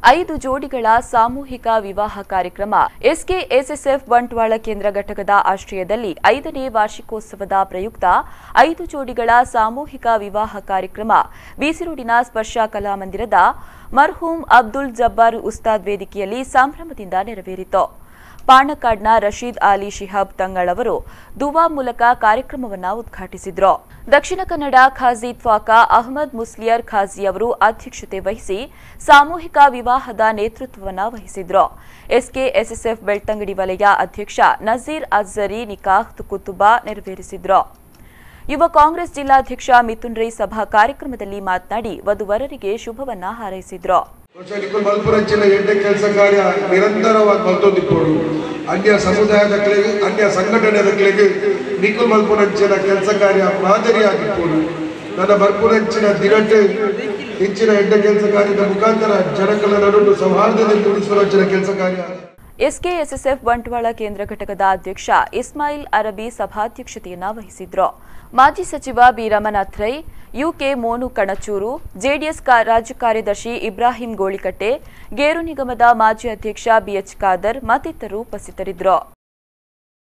ಐದು ಜೋಡಿಗಳ ಸಾಮೂಹಿಕ ವಿವಾಹ ಕಾರ್ಯಕ್ರಮ ಎಸ್ಕೆಎಸ್ಎಸ್ಎಫ್ ಬಂಟ್ವಾಳ ಕೇಂದ್ರ ಘಟಕದ ಆಶ್ರಯದಲ್ಲಿ ಐದನೇ ವಾರ್ಷಿಕೋತ್ಸವದ ಪ್ರಯುಕ್ತ ಐದು ಜೋಡಿಗಳ ಸಾಮೂಹಿಕ ವಿವಾಹ ಕಾರ್ಯಕ್ರಮ ಬೀಸಿರೋಡಿನ ಸ್ಪರ್ಶ ಕಲಾಮಂದಿರದ ಮರ್ಹೂಮ್ ಅಬ್ದುಲ್ ಜಬ್ಬಾರ್ ಉಸ್ತಾದ್ ವೇದಿಕೆಯಲ್ಲಿ ಸಂಭ್ರಮದಿಂದ ನೆರವೇರಿತು ಪಾಣಕಾಡ್ನ ರಶೀದ್ ಅಲಿ ಶಿಹಾಬ್ ತಂಗಳ್ ಅವರು ದುವಾ ಮೂಲಕ ಕಾರ್ಯಕ್ರಮವನ್ನು ಉದ್ಘಾಟಿಸಿದ್ರು ದಕ್ಷಿಣ ಕನ್ನಡ ಖಾಜಿ ತ್ವಾಕಾ ಅಹಮದ್ ಮುಸ್ಲಿಯರ್ ಖಾಜಿ ಅವರು ಅಧ್ಯಕ್ಷತೆ ವಹಿಸಿ ಸಾಮೂಹಿಕ ವಿವಾಹದ ನೇತೃತ್ವವನ್ನು ವಹಿಸಿದ್ರು ಎಸ್ಕೆಎಸ್ಎಸ್ಎಫ್ ಬೆಳ್ತಂಗಡಿ ವಲಯ ಅಧ್ಯಕ್ಷ ನಜೀರ್ ಅಜ್ಜರಿ ನಿಕಾಹ್ ಕುತುಬಾ ನೆರವೇರಿಸಿದ್ರು ಯುವ ಕಾಂಗ್ರೆಸ್ ಜಿಲ್ಲಾಧ್ಯಕ್ಷ ಮಿಥುನ್ ರೈ ಸಭಾ ಕಾರ್ಯಕ್ರಮದಲ್ಲಿ ಮಾತನಾಡಿ ವಧುವರರಿಗೆ ಶುಭವನ್ನ ಹಾರೈಸಿದ್ರು ಬಹುಶಃ ನಿಖಿಲ್ ಮಲ್ಪುರಂಚಿನ ಎಡ್ಡೆ ಕೆಲಸ ಕಾರ್ಯ ನಿರಂತರವಾಗಿ ಬಲ್ತೊಂದಿಪ್ಪೋಡು ಅನ್ಯ ಸಮುದಾಯದಕ್ಲೆಗೆ ಅನ್ಯ ಸಂಘಟನೆದಕ್ಲೆಗೆ ನಿಖಿಲ್ ಮಲ್ಪುರಂಚಿನ ಕೆಲಸ ಕಾರ್ಯ ಮಾದರಿಯಾಗಿಪ್ಪೋಡು ನನ್ನ ಮಲ್ಪುರಂಚಿನ ದಿನಟ್ಟು ಹೆಚ್ಚಿನ ಎಡ್ಡೆ ಕೆಲಸ ಕಾರ್ಯದ ಮುಖಾಂತರ ಜನಗಳ ನಡುವೆ ಸೌಹಾರ್ದದಲ್ಲಿ ಉಳಿಸುವ ಕೆಲಸ ಕಾರ್ಯ ಎಸ್ಕೆಎಸ್ಎಸ್ಎಫ್ ಬಂಟ್ವಾಳ ಕೇಂದ್ರ ಘಟಕದ ಅಧ್ಯಕ್ಷ ಇಸ್ಮಾಯಿಲ್ ಅರಬಿ ಸಭಾಧ್ಯಕ್ಷತೆಯನ್ನ ವಹಿಸಿದ್ರು ಮಾಜಿ ಸಚಿವ B Ramanath Rai UK Monu Kanachur JDS ಕಾ- ರಾಜ್ಯ ಕಾರ್ಯದರ್ಶಿ ಇಬ್ರಾಹಿಂ ಗೋಳಿಕಟ್ಟೆ ಗೇರು ನಿಗಮದ ಮಾಜಿ ಅಧ್ಯಕ್ಷ ಬಿಎಚ್ ಖಾದರ್ ಮತ್ತಿತರರು ಉಪಸ್ಥಿತರಿದ್ದರು